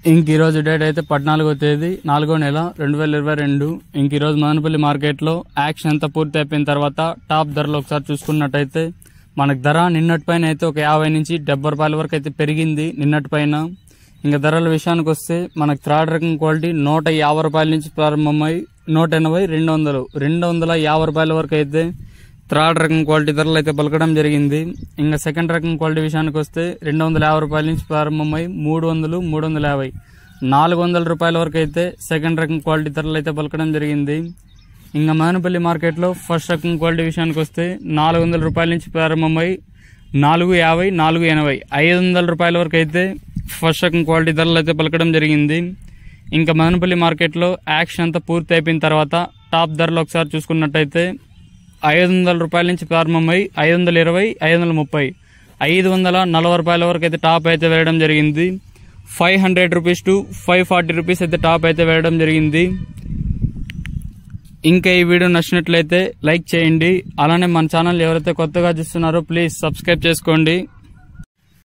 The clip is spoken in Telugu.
ఇంక ఈరోజు డేట్ అయితే పద్నాలుగో తేదీ నాలుగో నెల రెండు వేల ఇరవై రెండు ఇంక ఈరోజు మదనపల్లి మార్కెట్లో యాక్షన్ అంతా పూర్తి అయిపోయిన తర్వాత టాప్ ధరలు ఒకసారి చూసుకున్నట్టయితే మనకు ధర నిన్నటి పైన అయితే ఒక యాభై నుంచి డెబ్బై రూపాయల వరకు అయితే పెరిగింది నిన్నటి పైన ఇంకా ధరల విషయానికి వస్తే మనకు థర్డ్ రకం క్వాలిటీ నూట యాభై రూపాయల నుంచి ప్రారంభమై నూట ఎనభై రెండు వందలు రెండు వందల యాభై రూపాయల వరకు అయితే థర్డ్ రకం క్వాలిటీ ధరలు అయితే పలకడం జరిగింది ఇంకా సెకండ్ రకం క్వాలిటీ విషయానికి వస్తే రెండు వందల యాభై రూపాయల నుంచి ప్రారంభమై మూడు వందలు మూడు వందల యాభై నాలుగు వందల రూపాయల వరకు అయితే సెకండ్ రకం క్వాలిటీ ధరలు అయితే పలకడం జరిగింది ఇంకా మదనపల్లి మార్కెట్లో ఫస్ట్ రకం క్వాలిటీ విషయానికి వస్తే నాలుగు వందల రూపాయల నుంచి ప్రారంభమై నాలుగు యాభై నాలుగు ఎనభై ఐదు వందల రూపాయల వరకు అయితే ఫస్ట్ రకం క్వాలిటీ ధరలు అయితే పలకడం జరిగింది ఇంకా మదనపల్లి మార్కెట్లో యాక్షన్ అంతా పూర్తి అయిపోయిన తర్వాత టాప్ ధరలు ఒకసారి చూసుకున్నట్టయితే ఐదు వందల రూపాయల నుంచి ప్రారంభమై ఐదు వందల ఇరవై ఐదు వందల ముప్పై ఐదు వందల నలభై రూపాయల వరకు అయితే టాప్ అయితే వేయడం జరిగింది five hundred rupees to five forty rupees అయితే టాప్ అయితే వేయడం జరిగింది ఇంకా ఈ వీడియో నచ్చినట్లయితే లైక్ చేయండి అలానే మన ఛానల్ ఎవరైతే కొత్తగా చూస్తున్నారో ప్లీజ్ సబ్స్క్రైబ్ చేసుకోండి